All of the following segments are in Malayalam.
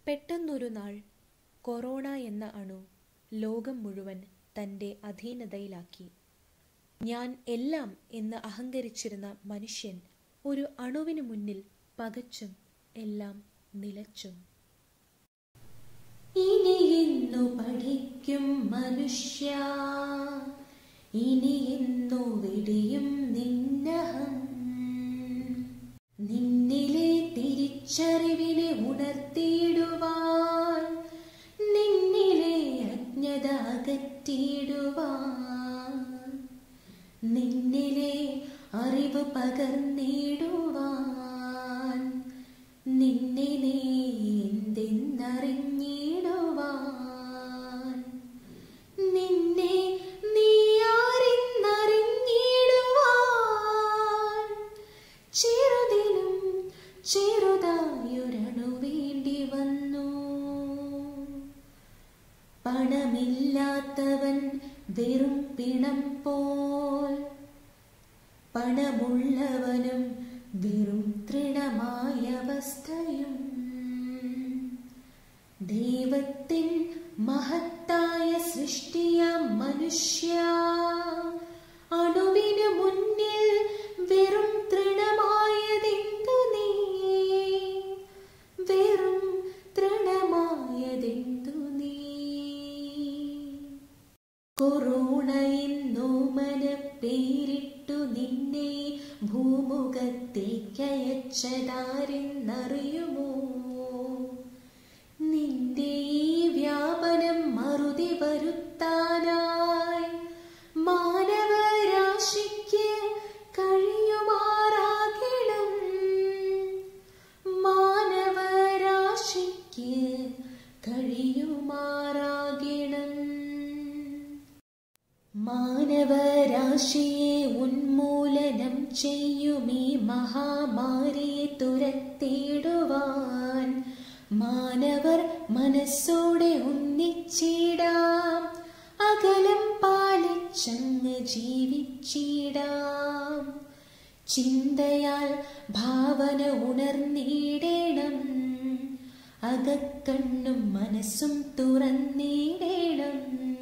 പെട്ടെന്നൊരു നാൾ കൊറോണ എന്ന അണു ലോകം മുഴുവൻ തൻ്റെ അധീനതയിലാക്കി ഞാൻ എല്ലാം എന്ന് അഹങ്കരിച്ചിരുന്ന മനുഷ്യൻ ഒരു അണുവിനു മുന്നിൽ പകച്ചും എല്ലാം നിലച്ചും ഇനി ഇന്നു പഠിക്കും മനുഷ്യ ഇനി ഇന്നു വെടിയും നിന്നഹം നിന്നിലെ തിരിച്ചറിവിനെ ഉണർത്തിയിടുവാൻ നിന്നിലെ അജ്ഞത അകറ്റിയിടുവാൻ നിന്നിലെ അറിവ് പകർന്നിടുവാൻ നിന്നെ നീ എന്തെന്നറിഞ്ഞിടുവാൻ നിന്നെ നീ ആരെന്നറിഞ്ഞിടുവാൻ ചെറുതിനും ചെറുതായൊരണു വേണ്ടി വന്നു പണമില്ലാത്തവൻ വെറും പിണം പോൽ പണമുള്ളവനും വെറും തൃണമായ അവസ്ഥയും ദൈവത്തിൻ മഹത്തായ സൃഷ്ടിയ മനുഷ്യ അണുവിന് മുന്നിൽ വെറും തൃണമായതെന്തു നീ വെറും തൃണമായതെന്തു നീ കൊറോണ എന്നോമന പേരിട്ടു നിന്നെ ഭൂമുഖത്തേക്കയച്ചതാരെന്നറിയുമോ നിന്റെ ഈ വ്യാപനം മറുതി വരുത്താനായി മാനവരാശിക്ക് കഴിയുമാറാകണം മാനവരാശിക്ക് കഴിയുമാറാകണം മാനവരാശിയെ ഉന്മൂലനം ചെയ്യുമീ മഹാമാരിയെ തുരത്തിടുവാൻ മാനവർ മനസ്സോടെ ഒന്നിച്ചിടാം അകലം പാലിച്ചങ്ങ് ജീവിച്ചിടാം ചിന്തയാൽ ഭാവന ഉണർന്നിടണം അകക്കണ്ണും മനസ്സും തുറന്നിടണം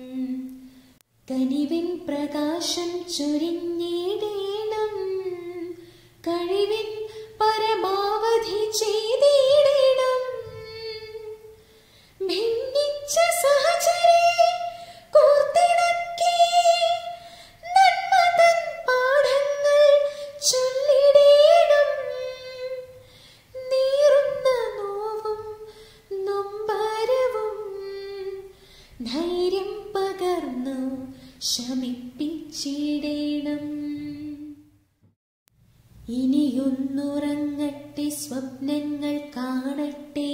കനിവിൻ പ്രകാശം ചൊരിഞ്ഞിടണം കഴിവിൻ പരമാവധി ചെയ്തിടണം ഭിന്നിച്ച സഹചരെ കോർത്തിണക്കി നന്മ തൻ പാഠങ്ങൾ ചൊല്ലിടേണം നീറുന്ന നോവും നൊമ്പരവും ധൈര്യം പകർന്നു ശമിപ്പിച്ചിടേണം ഇനിയൊന്നുറങ്ങട്ടെ സ്വപ്നങ്ങൾ കാണട്ടെ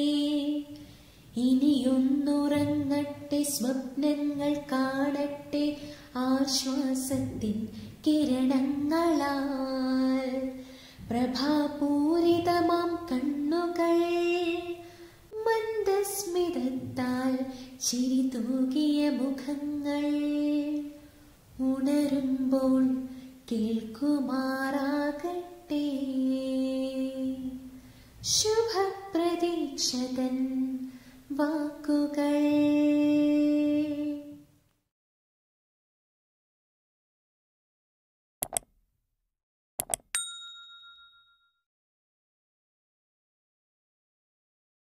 ഇനിയൊന്നുറങ്ങട്ടെ സ്വപ്നങ്ങൾ കാണട്ടെ ആശ്വാസത്തിൻ കിരണങ്ങളാൽ പ്രഭാപൂരിതമാം കണ്ണുകൾ മന്ദസ്മിതത്താൽ ചിരി തൂകിയ മുഖങ്ങൾ ഉണരുമ്പോൾ കേൾക്കുമാറാകട്ടെ ശുഭപ്രതീക്ഷകൻ വാക്കുകൾ